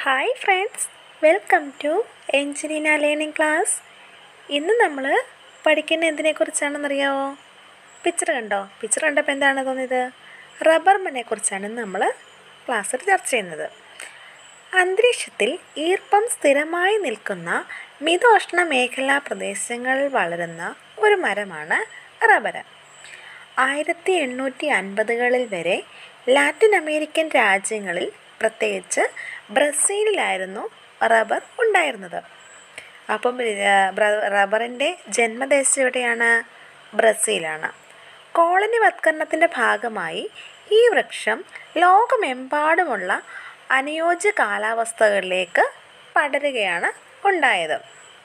hi friends welcome to എഞ്ചിനീന learning class ഇന്ന് നമ്മൾ പഠിക്കുന്ന എന്തിനെക്കുറിച്ചാണെന്നറിയാമോ പിക്ചർ കണ്ടോ പിക്ചർ കണ്ടപ്പോൾ എന്താണ് തോന്നിയത് റബ്ബർ മണ്ണിനെ കുറിച്ചാണ് ഇന്ന് നമ്മൾ ക്ലാസ്സിൽ ചർച്ച ചെയ്യുന്നത് അന്തരീക്ഷത്തിൽ ഈർപ്പം സ്ഥിരമായി നിൽക്കുന്ന മിതോഷ്ണ മേഖലാ പ്രദേശങ്ങളിൽ വളരുന്ന ഒരു മരമാണ് റബ്ബർ ആയിരത്തി എണ്ണൂറ്റി അൻപതുകളിൽ വരെ ലാറ്റിൻ അമേരിക്കൻ രാജ്യങ്ങളിൽ പ്രത്യേകിച്ച് ബ്രസീലിലായിരുന്നു റബ്ബർ ഉണ്ടായിരുന്നത് അപ്പം റബ്ബറിൻ്റെ ജന്മദേശം എവിടെയാണ് ബ്രസീലാണ് കോളനിവത്കരണത്തിൻ്റെ ഭാഗമായി ഈ വൃക്ഷം ലോകമെമ്പാടുമുള്ള അനുയോജ്യ കാലാവസ്ഥകളിലേക്ക് പടരുകയാണ് ഉണ്ടായത്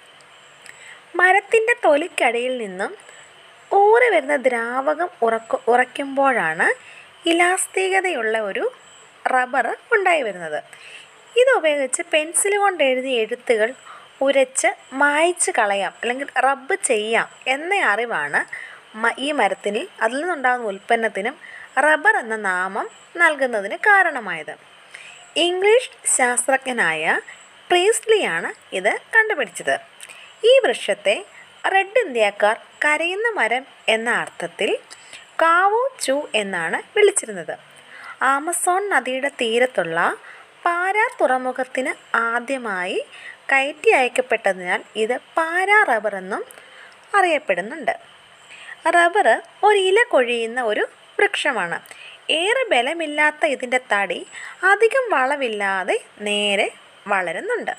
മരത്തിൻ്റെ തൊലിക്കടിയിൽ നിന്നും ഊറി വരുന്ന ദ്രാവകം ഉറക്കു ഉറയ്ക്കുമ്പോഴാണ് ഇലാസ്തികതയുള്ള ഒരു റബ്ബർ ഉണ്ടായി വരുന്നത് ഇതുപയോഗിച്ച് പെൻസിൽ കൊണ്ട് എഴുതിയ എഴുത്തുകൾ ഉരച്ച് മായ്ച്ച് കളയാം അല്ലെങ്കിൽ റബ്ബ് ചെയ്യാം എന്ന അറിവാണ് മ ഈ മരത്തിന് അതിൽ നിന്നുണ്ടാകുന്ന ഉൽപ്പന്നത്തിനും റബ്ബർ എന്ന നാമം നൽകുന്നതിന് കാരണമായത് ഇംഗ്ലീഷ് ശാസ്ത്രജ്ഞനായ പ്രീസ്ലിയാണ് ഇത് കണ്ടുപിടിച്ചത് ഈ വൃക്ഷത്തെ റെഡ് ഇന്ത്യക്കാർ കരയുന്ന മരം എന്ന അർത്ഥത്തിൽ കാവു ചു എന്നാണ് വിളിച്ചിരുന്നത് ആമസോൺ നദിയുടെ തീരത്തുള്ള പാരാ തുറമുഖത്തിന് ആദ്യമായി കയറ്റി അയക്കപ്പെട്ടതിനാൽ ഇത് പാരാ റബ്ബർ എന്നും അറിയപ്പെടുന്നുണ്ട് റബ്ബർ ഒരു ഇല കൊഴിയുന്ന ഒരു വൃക്ഷമാണ് ഏറെ ബലമില്ലാത്ത ഇതിൻ്റെ തടി അധികം വളവില്ലാതെ നേരെ വളരുന്നുണ്ട്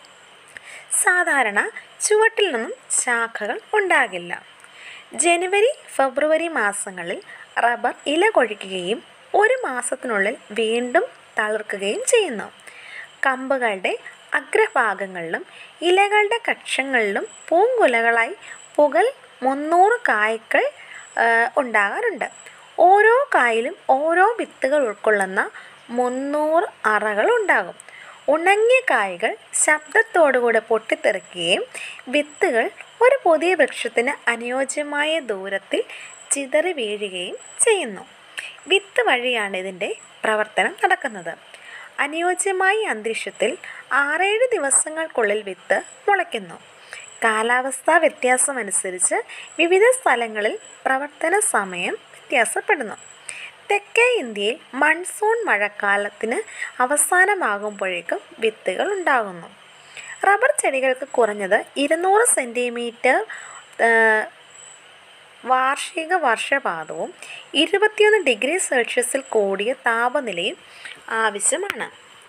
സാധാരണ ചുവട്ടിൽ നിന്നും ശാഖകൾ ഉണ്ടാകില്ല ജനുവരി ഫെബ്രുവരി മാസങ്ങളിൽ റബ്ബർ ഇല കൊഴിക്കുകയും ഒരു മാസത്തിനുള്ളിൽ വീണ്ടും തളിർക്കുകയും ചെയ്യുന്നു കമ്പുകളുടെ അഗ്രഭാഗങ്ങളിലും ഇലകളുടെ കക്ഷങ്ങളിലും പൂങ്കുലകളായി പുകൽ മുന്നൂറ് കായ്ക്കൾ ഉണ്ടാകാറുണ്ട് ഓരോ കായിലും ഓരോ വിത്തുകൾ ഉൾക്കൊള്ളുന്ന മുന്നൂറ് അറകൾ ഉണ്ടാകും ഉണങ്ങിയ കായ്കൾ ശബ്ദത്തോടുകൂടെ പൊട്ടിത്തെറിക്കുകയും വിത്തുകൾ ഒരു പുതിയ വൃക്ഷത്തിന് അനുയോജ്യമായ ദൂരത്തിൽ ചിതറി വീഴുകയും ചെയ്യുന്നു വിത്ത് വഴിയാണ് ഇതിൻ്റെ പ്രവർത്തനം നടക്കുന്നത് അനുയോജ്യമായ അന്തരീക്ഷത്തിൽ ആറേഴ് ദിവസങ്ങൾക്കുള്ളിൽ വിത്ത് മുളയ്ക്കുന്നു കാലാവസ്ഥാ വ്യത്യാസമനുസരിച്ച് വിവിധ സ്ഥലങ്ങളിൽ പ്രവർത്തന സമയം വ്യത്യാസപ്പെടുന്നു തെക്കേ ഇന്ത്യയിൽ മൺസൂൺ മഴക്കാലത്തിന് അവസാനമാകുമ്പോഴേക്കും വിത്തുകൾ ഉണ്ടാകുന്നു റബ്ബർ ചെടികൾക്ക് കുറഞ്ഞത് ഇരുന്നൂറ് സെൻറ്റിമീറ്റർ വാർഷിക വർഷപാതവും ഇരുപത്തിയൊന്ന് ഡിഗ്രി സെൽഷ്യസിൽ കൂടിയ താപനിലയും ആവശ്യമാണ്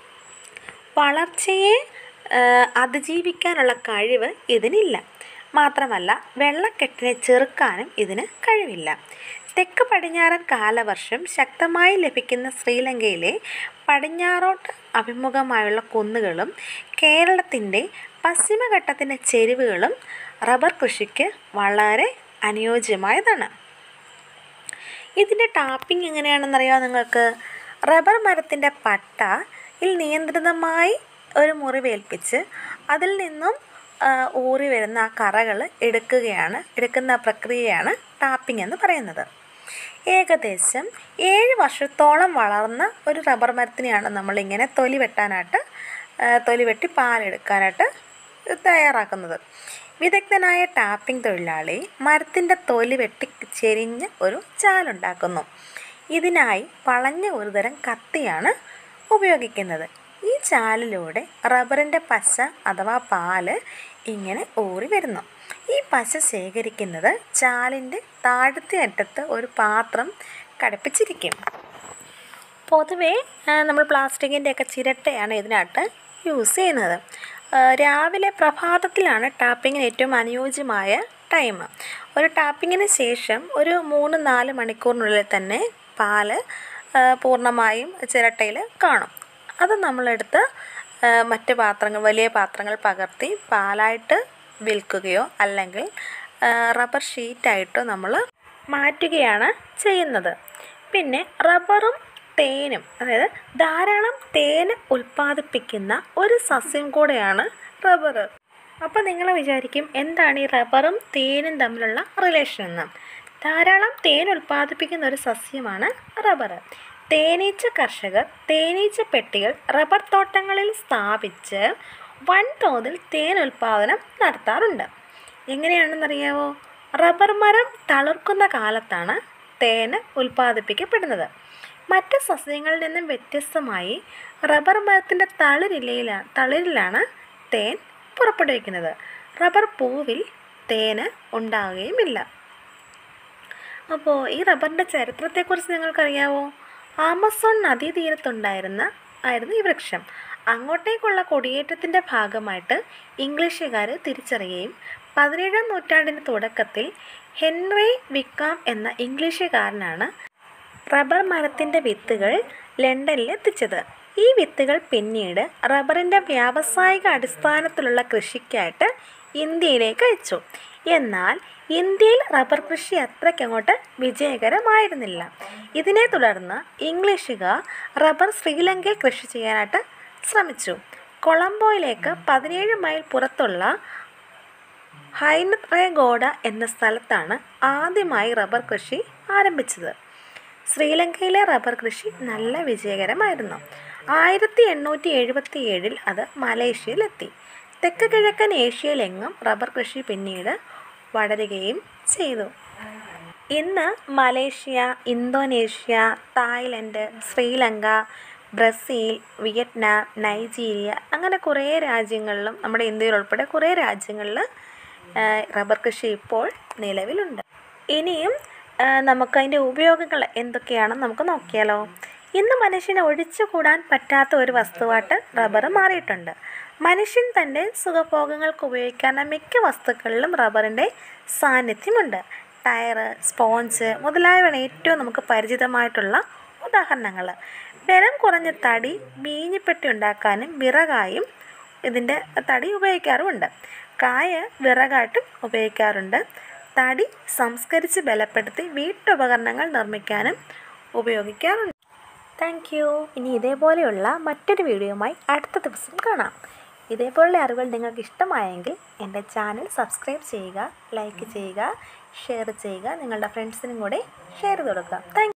വളർച്ചയെ അതിജീവിക്കാനുള്ള കഴിവ് ഇതിനില്ല മാത്രമല്ല വെള്ളക്കെട്ടിനെ ചെറുക്കാനും ഇതിന് കഴിവില്ല തെക്ക് പടിഞ്ഞാറൻ കാലവർഷം ശക്തമായി ലഭിക്കുന്ന ശ്രീലങ്കയിലെ പടിഞ്ഞാറോട്ട് അഭിമുഖമായുള്ള കുന്നുകളും കേരളത്തിൻ്റെ പശ്ചിമഘട്ടത്തിൻ്റെ ചെരിവുകളും റബ്ബർ കൃഷിക്ക് വളരെ അനുയോജ്യമായതാണ് ഇതിൻ്റെ ടാപ്പിംഗ് എങ്ങനെയാണെന്നറിയാമോ നിങ്ങൾക്ക് റബ്ബർ മരത്തിൻ്റെ പട്ടയിൽ നിയന്ത്രിതമായി ഒരു മുറിവേൽപ്പിച്ച് അതിൽ നിന്നും ഊറി വരുന്ന ആ കറകൾ എടുക്കുകയാണ് എടുക്കുന്ന പ്രക്രിയയാണ് ടാപ്പിംഗ് എന്ന് പറയുന്നത് ഏകദേശം ഏഴ് വർഷത്തോളം വളർന്ന ഒരു റബ്ബർ മരത്തിനെയാണ് നമ്മളിങ്ങനെ തൊലി വെട്ടാനായിട്ട് തൊലി വെട്ടി പാലെടുക്കാനായിട്ട് തയ്യാറാക്കുന്നത് വിദഗ്ധനായ ടാപ്പിംഗ് തൊഴിലാളി മരത്തിൻ്റെ തൊലി വെട്ടി ചെരിഞ്ഞ് ഒരു ചാലുണ്ടാക്കുന്നു ഇതിനായി വളഞ്ഞ ഒരുതരം കത്തിയാണ് ഉപയോഗിക്കുന്നത് ഈ ചാലിലൂടെ റബ്ബറിൻ്റെ പശ അഥവാ പാല് ഇങ്ങനെ ഊറി വരുന്നു ഈ പശ ശേഖരിക്കുന്നത് ചാലിൻ്റെ താഴത്തെ അറ്റത്ത് ഒരു പാത്രം ഘടിപ്പിച്ചിരിക്കും പൊതുവേ നമ്മൾ പ്ലാസ്റ്റിക്കിൻ്റെയൊക്കെ ചിരട്ടയാണ് ഇതിനകത്ത് യൂസ് ചെയ്യുന്നത് രാവിലെ പ്രഭാതത്തിലാണ് ടാപ്പിങ്ങിന് ഏറ്റവും അനുയോജ്യമായ ടൈം ഒരു ടാപ്പിങ്ങിന് ശേഷം ഒരു മൂന്ന് നാല് മണിക്കൂറിനുള്ളിൽ തന്നെ പാല് പൂർണ്ണമായും ചിരട്ടയിൽ കാണും അത് നമ്മളെടുത്ത് മറ്റ് പാത്രങ്ങൾ വലിയ പാത്രങ്ങൾ പകർത്തി പാലായിട്ട് വിൽക്കുകയോ അല്ലെങ്കിൽ റബ്ബർ ഷീറ്റായിട്ടോ നമ്മൾ മാറ്റുകയാണ് ചെയ്യുന്നത് പിന്നെ റബ്ബറും തേനും അതായത് ധാരാളം തേന് ഉൽപ്പാദിപ്പിക്കുന്ന ഒരു സസ്യം കൂടെയാണ് റബ്ബർ അപ്പോൾ നിങ്ങൾ വിചാരിക്കും എന്താണ് ഈ റബ്ബറും തേനും തമ്മിലുള്ള റിലേഷൻ എന്ന് ധാരാളം തേൻ ഉൽപ്പാദിപ്പിക്കുന്ന ഒരു സസ്യമാണ് റബ്ബർ തേനീച്ച കർഷകർ തേനീച്ച പെട്ടികൾ റബ്ബർ തോട്ടങ്ങളിൽ സ്ഥാപിച്ച് വൻതോതിൽ തേൻ ഉൽപ്പാദനം നടത്താറുണ്ട് എങ്ങനെയാണെന്നറിയാവോ റബ്ബർ മരം തളിർക്കുന്ന കാലത്താണ് തേൻ ഉൽപ്പാദിപ്പിക്കപ്പെടുന്നത് മറ്റ് സസ്യങ്ങളിൽ നിന്നും വ്യത്യസ്തമായി റബ്ബർ മരത്തിൻ്റെ തളിരിലയിലാണ് തളിരിലാണ് തേൻ പുറപ്പെടുവിക്കുന്നത് റബ്ബർ പൂവിൽ തേന് ഉണ്ടാവുകയുമില്ല അപ്പോൾ ഈ റബ്ബറിൻ്റെ ചരിത്രത്തെക്കുറിച്ച് നിങ്ങൾക്കറിയാവോ ആമസോൺ നദീതീരത്തുണ്ടായിരുന്ന ആയിരുന്നു ഈ വൃക്ഷം അങ്ങോട്ടേക്കുള്ള കുടിയേറ്റത്തിൻ്റെ ഭാഗമായിട്ട് ഇംഗ്ലീഷുകാർ തിരിച്ചറിയുകയും പതിനേഴാം നൂറ്റാണ്ടിൻ്റെ തുടക്കത്തിൽ ഹെൻറി വിക്കാം എന്ന ഇംഗ്ലീഷുകാരനാണ് റബ്ബർ മരത്തിൻ്റെ വിത്തുകൾ ലണ്ടനിൽ എത്തിച്ചത് ഈ വിത്തുകൾ പിന്നീട് റബ്ബറിൻ്റെ വ്യാവസായിക അടിസ്ഥാനത്തിലുള്ള കൃഷിക്കായിട്ട് ഇന്ത്യയിലേക്ക് അയച്ചു എന്നാൽ ഇന്ത്യയിൽ റബ്ബർ കൃഷി അത്രയ്ക്കങ്ങോട്ട് വിജയകരമായിരുന്നില്ല ഇതിനെ തുടർന്ന് ഇംഗ്ലീഷുകാർ റബ്ബർ ശ്രീലങ്കയിൽ കൃഷി ചെയ്യാനായിട്ട് ശ്രമിച്ചു കൊളംബോയിലേക്ക് പതിനേഴ് മൈൽ പുറത്തുള്ള ഹൈനറേഗോഡ എന്ന സ്ഥലത്താണ് ആദ്യമായി റബ്ബർ കൃഷി ആരംഭിച്ചത് ശ്രീലങ്കയിലെ റബ്ബർ കൃഷി നല്ല വിജയകരമായിരുന്നു ആയിരത്തി എണ്ണൂറ്റി എഴുപത്തി ഏഴിൽ അത് മലേഷ്യയിലെത്തി തെക്ക് കിഴക്കൻ ഏഷ്യയിലെങ്ങും റബ്ബർ കൃഷി പിന്നീട് വളരുകയും ചെയ്തു ഇന്ന് Malaysia Indonesia Thailand Sri Lanka Brazil Vietnam Nigeria അങ്ങനെ കുറേ രാജ്യങ്ങളിലും നമ്മുടെ ഇന്ത്യയിൽ ഉൾപ്പെടെ കുറേ രാജ്യങ്ങളിൽ റബ്ബർ കൃഷി ഇപ്പോൾ നിലവിലുണ്ട് ഇനിയും ആ, നമുക്കതിൻ്റെ ഉപയോഗങ്ങൾ എന്തൊക്കെയാണെന്ന് നമുക്ക് നോക്കിയാലോ ഇന്ന് മനുഷ്യന് ഒഴിച്ചുകൂടാൻ പറ്റാത്ത ഒരു വസ്തുവായിട്ട് റബ്ബർ മാറിയിട്ടുണ്ട് മനുഷ്യൻ തൻ്റെ സുഖഭോഗങ്ങൾക്ക് ഉപയോഗിക്കാവുന്ന മിക്ക വസ്തുക്കളിലും റബ്ബറിൻ്റെ സാന്നിധ്യമുണ്ട് ടയറ് സ്പോഞ്ച് മുതലായവയാണ് ഏറ്റവും നമുക്ക് പരിചിതമായിട്ടുള്ള ഉദാഹരണങ്ങൾ ബലം കുറഞ്ഞ തടി വീഞ്ഞിപ്പെട്ടി ഉണ്ടാക്കാനും വിറകായും ഇതിൻ്റെ തടി ഉപയോഗിക്കാറുമുണ്ട് കായ വിറകായിട്ടും ഉപയോഗിക്കാറുണ്ട് തടി സംസ്കരിച്ച് ബലപ്പെടുത്തി വീട്ടുപകരണങ്ങൾ നിർമ്മിക്കാനും ഉപയോഗിക്കാറുണ്ട് താങ്ക് യു ഇനി ഇതേപോലെയുള്ള മറ്റൊരു വീഡിയോയുമായി അടുത്ത ദിവസം കാണാം ഇതേപോലുള്ള അറിവുകൾ നിങ്ങൾക്ക് ഇഷ്ടമായെങ്കിൽ എൻ്റെ ചാനൽ സബ്സ്ക്രൈബ് ചെയ്യുക ലൈക്ക് ചെയ്യുക ഷെയർ ചെയ്യുക നിങ്ങളുടെ ഫ്രണ്ട്സിനും കൂടെ ഷെയർ ചെയ്ത് കൊടുക്കുക താങ്ക്